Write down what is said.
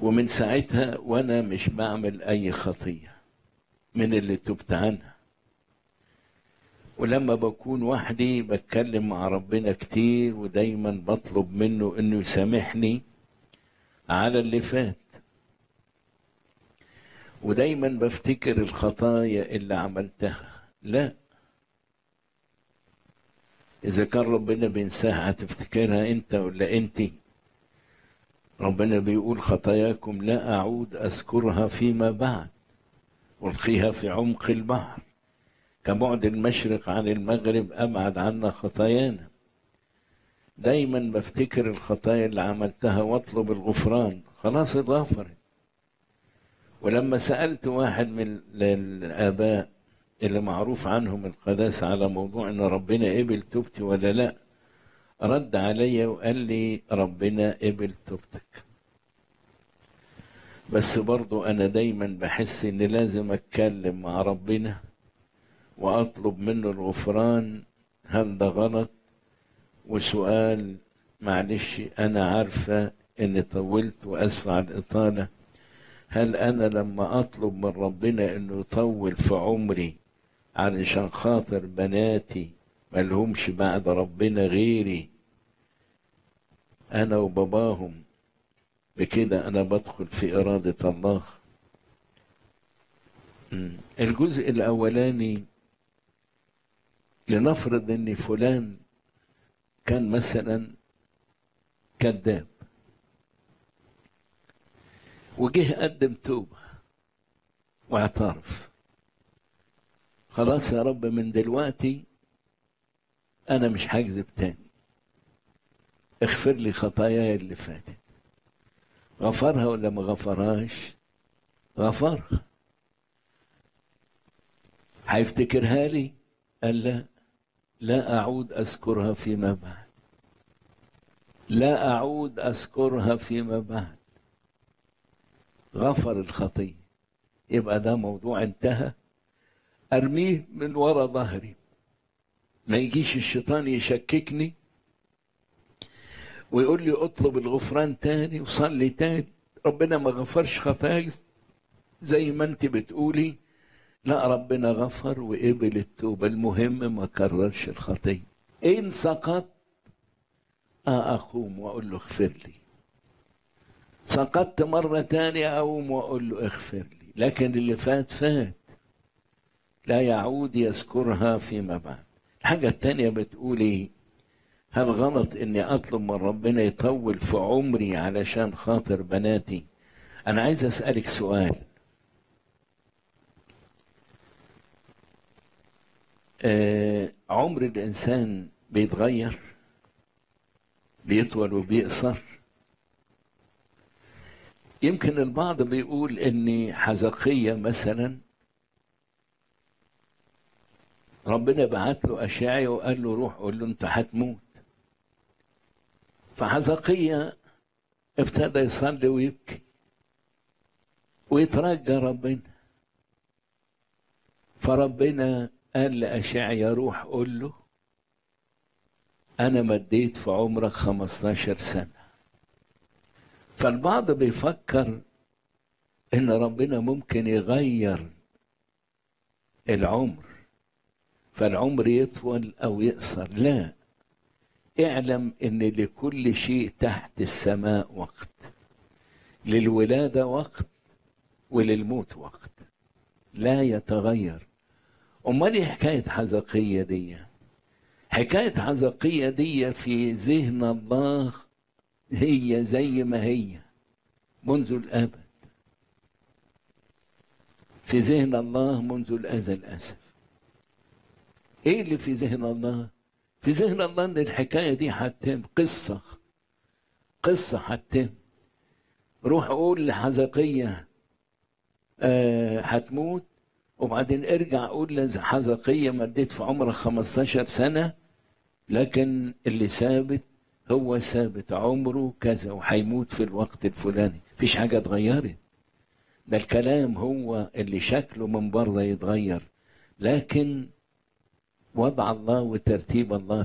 ومن ساعتها وانا مش بعمل اي خطيه من اللي تبت عنها ولما بكون وحدي بتكلم مع ربنا كتير ودايما بطلب منه انه يسامحني على اللي فات ودايما بفتكر الخطايا اللي عملتها لا اذا كان ربنا بينساها هتفتكرها انت ولا انت ربنا بيقول خطاياكم لا اعود اذكرها فيما بعد القيها في عمق البحر كبعد المشرق عن المغرب ابعد عنا خطايانا دايما بفتكر الخطايا اللي عملتها واطلب الغفران خلاص اتغفرت ولما سالت واحد من الاباء اللي معروف عنهم القداسه على موضوع ان ربنا قبل توبتي ولا لا رد عليا وقال لي ربنا قبل توبتك بس برضو انا دايما بحس ان لازم اتكلم مع ربنا واطلب منه الغفران هل ده غلط وسؤال معلش انا عارفه اني طولت واسفه على الاطاله هل انا لما اطلب من ربنا انه يطول في عمري علشان خاطر بناتي ملهمش بعد ربنا غيري انا وباباهم بكده انا بدخل في اراده الله الجزء الاولاني لنفرض ان فلان كان مثلا كذاب وجه قدم توبه واعترف خلاص يا رب من دلوقتي انا مش هكذب تاني اغفر لي خطاياي اللي فاتت غفرها ولا ما غفرهاش غفرها هيفتكرها لي قال لا لا اعود اذكرها فيما بعد لا اعود اذكرها فيما بعد غفر الخطيه يبقى ده موضوع انتهى ارميه من ورا ظهري ما يجيش الشيطان يشككني ويقول لي اطلب الغفران تاني وصلي تاني ربنا ما غفرش خطاياك زي ما انت بتقولي لا ربنا غفر وقبل التوبة المهم ما كررش الخطية إن سقط آه أقوم وأقول له اغفر لي سقطت مرة تانية أقوم وأقول له اغفر لي لكن اللي فات فات لا يعود يذكرها فيما بعد الحاجة التانية بتقولي هل غلط اني اطلب من ربنا يطول في عمري علشان خاطر بناتي انا عايز اسألك سؤال آه عمر الانسان بيتغير بيطول وبيقصر يمكن البعض بيقول ان حزقية مثلا ربنا بعت له أشعيا وقال له روح قول له أنت هتموت فحزقية ابتدى يصلي ويبكي ويترجى ربنا فربنا قال لأشعيا روح قول له أنا مديت في عمرك 15 سنة فالبعض بيفكر إن ربنا ممكن يغير العمر فالعمر يطول او يقصر لا اعلم ان لكل شيء تحت السماء وقت للولاده وقت وللموت وقت لا يتغير امال ايه حكايه حزقيه دي حكايه حزقيه دي في ذهن الله هي زي ما هي منذ الابد في ذهن الله منذ الازل اسف ايه اللي في ذهن الله في ذهن الله ان الحكايه دي هتتم قصه قصه هتتم روح قول لحزقيه آه هتموت وبعدين ارجع قول لحزقيه مديت في عمرك 15 سنه لكن اللي ثابت هو ثابت عمره كذا وهيموت في الوقت الفلاني مفيش حاجه اتغيرت ده الكلام هو اللي شكله من بره يتغير لكن وضع الله وترتيب الله